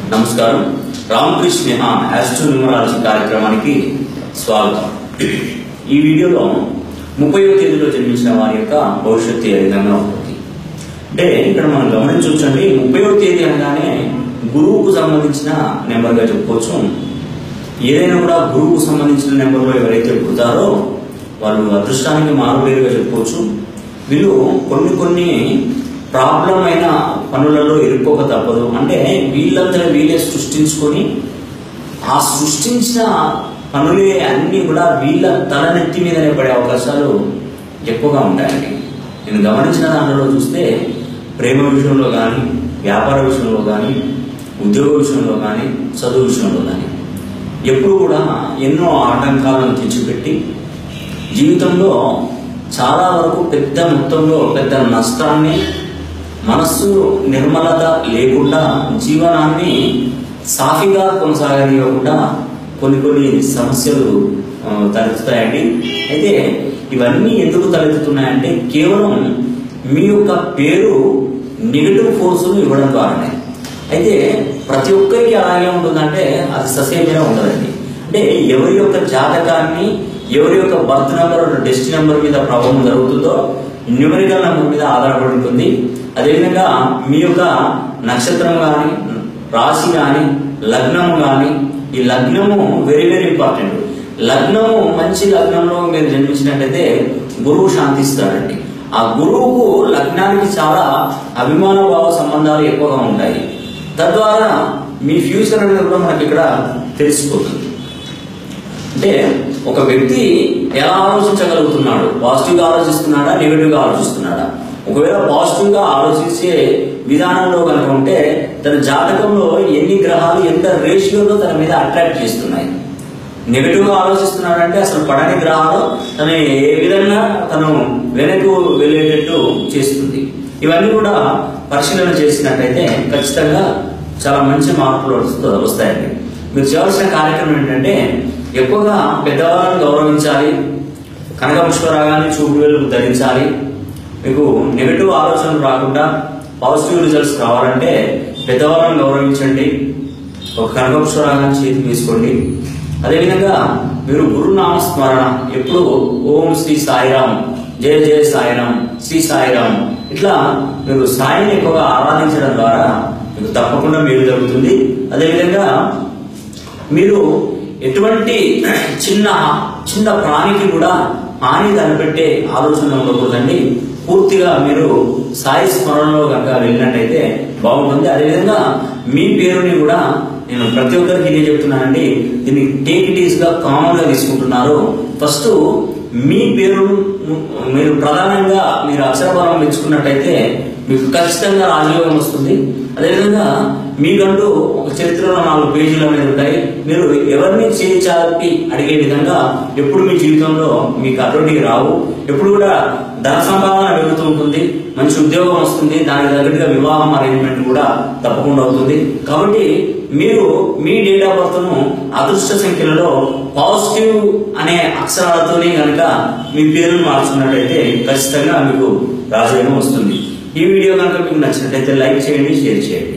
నమస్కారం Ramakrishna astro numerology కార్యక్రమానికి స్వాగతం ఈ వీడియోలో ముప్పైవ తేదీలో జన్మించిన వారి యొక్క భవిష్యత్తు ఏ విధంగా ఉంటుంది అంటే ఇక్కడ మనం గమనించవచ్చండి ముప్పైవ తేదీ అనగానే గురువుకు సంబంధించిన నెంబర్గా చెప్పుకోవచ్చు ఏదైనా కూడా గురువుకు సంబంధించిన నెంబర్లో ఎవరైతే పుడతారో వాళ్ళు అదృష్టానికి మారుపేరుగా చెప్పుకోవచ్చు వీళ్ళు కొన్ని కొన్ని ప్రాబ్లం అయిన పనులలో ఇరుక్కోక తప్పదు అంటే వీళ్ళంతా వీళ్ళే సృష్టించుకొని ఆ సృష్టించిన పనులే అన్ని కూడా వీళ్ళ తలనెత్తి మీదనే పడే అవకాశాలు ఎక్కువగా ఉంటాయండి నేను గమనించిన దాంట్లో చూస్తే ప్రేమ విషయంలో కానీ వ్యాపార విషయంలో కానీ ఉద్యోగ విషయంలో కానీ చదువు విషయంలో కానీ ఎప్పుడు కూడా ఎన్నో ఆటంకాలను తెచ్చిపెట్టి జీవితంలో చాలా వరకు పెద్ద మొత్తంలో పెద్ద నష్టాన్ని మనస్సు నిర్మలత లేకుండా జీవనాన్ని సాఫీగా కొనసాగనివ్వకుండా కొన్ని కొన్ని సమస్యలు ఆ, తలెత్తుతాయండి అయితే ఇవన్నీ ఎందుకు తలెత్తుతున్నాయంటే కేవలం మీ యొక్క పేరు నెగిటివ్ ఫోర్సును ఇవ్వడం ద్వారానే అయితే ప్రతి ఒక్కరికి అలాగే ఉంటుందంటే అది ససేమిగా ఉండదండి అంటే ఎవరి యొక్క జాతకాన్ని ఎవరి యొక్క బర్త్ నెంబర్ డెస్టి నెంబర్ మీద ప్రభావం జరుగుతుందో న్యూమరికల్ నెంబర్ మీద ఆధారపడి ఉంటుంది అదేవిధంగా మీ యొక్క నక్షత్రం కానీ రాశి కానీ లగ్నము కానీ ఈ లగ్నము వెరీ వెరీ ఇంపార్టెంట్ లగ్నము మంచి లగ్నంలో మీరు జన్మించినట్టయితే గురువు శాంతిస్తాడండి ఆ గురువుకు లగ్నానికి చాలా అభిమాన భావ సంబంధాలు ఎక్కువగా ఉంటాయి తద్వారా మీ ఫ్యూచర్ అనేది కూడా మనకి ఇక్కడ తెలిసిపోతుంది అంటే ఒక వ్యక్తి ఎలా ఆలోచించగలుగుతున్నాడు పాజిటివ్ గా ఆలోచిస్తున్నాడా నెగిటివ్ గా ఆలోచిస్తున్నాడా ఒకవేళ పాజిటివ్ గా ఆలోచించే విధానంలో కనుక ఉంటే తన జాతకంలో ఎన్ని గ్రహాలు ఎంత రేషియోలో తన మీద అట్రాక్ట్ చేస్తున్నాయి నెగిటివ్ గా ఆలోచిస్తున్నాడంటే అసలు పడని గ్రహాలు తను ఏ విధంగా తను వెనక్కు వెళ్ళేటట్టు చేస్తుంది ఇవన్నీ కూడా పరిశీలన చేసినట్టయితే ఖచ్చితంగా చాలా మంచి మార్పులు వస్తు- వస్తాయండి మీరు చేయాల్సిన కార్యక్రమం ఏంటంటే ఎక్కువగా పెద్దవాళ్ళని గౌరవించాలి కనకపుష్పరాగాన్ని చూపు వేలు ధరించాలి మీకు నెగిటివ్ ఆలోచనలు రాకుండా పాజిటివ్ రిజల్ట్స్ రావాలంటే పెద్దవాళ్ళని గౌరవించండి ఒక కనకపుష్పరాగాన్ని చేతికి వేసుకోండి అదేవిధంగా మీరు గురునామ స్మరణ ఎప్పుడు ఓం శ్రీ సాయిరామ్ జయ జయ సాయిరామ్ శ్రీ సాయిరామ్ ఇట్లా మీరు సాయిని ఎక్కువగా ఆరాధించడం ద్వారా మీకు తప్పకుండా మేలు జరుగుతుంది అదేవిధంగా మీరు ఎటువంటి చిన్న చిన్న ప్రాణికి కూడా హాని తలపెట్టే ఆలోచన ఉండకూడదండి పూర్తిగా మీరు సాయి స్మరణలో కనుక వెళ్ళినట్టయితే బాగుంటుంది అదేవిధంగా మీ పేరుని కూడా నేను ప్రతి ఒక్కరికి ఇదే చెప్తున్నానండి దీన్ని టేక్ ఇట్ ఈస్ గా కామన్ గా తీసుకుంటున్నారు ఫస్ట్ మీ పేరు మీరు ప్రధానంగా మీరు అక్షరబలం మెచ్చుకున్నట్టయితే మీకు ఖచ్చితంగా రాజయోగం వస్తుంది అదేవిధంగా మీకంటూ ఒక చరిత్రలో నాలుగు పేజీలు అనేది ఉంటాయి మీరు ఎవరిని చేయించాలి అడిగే విధంగా ఎప్పుడు మీ జీవితంలో మీకు అటువంటివి రావు ఎప్పుడు కూడా ధన సంపాదన పెరుగుతూ ఉంటుంది మంచి ఉద్యోగం వస్తుంది దానికి తగ్గట్టుగా వివాహం అరేంజ్మెంట్ కూడా తప్పకుండా అవుతుంది కాబట్టి మీరు మీ డేట్ ఆఫ్ బర్త్ ను అదృష్ట సంఖ్యలలో పాజిటివ్ అనే అక్షరాలతోనే కనుక మీ పేరును మార్చుకున్నట్టయితే ఖచ్చితంగా మీకు రాజయోగం వస్తుంది ఈ వీడియో కనుక మీకు నచ్చినట్టయితే లైక్ చేయండి షేర్ చేయండి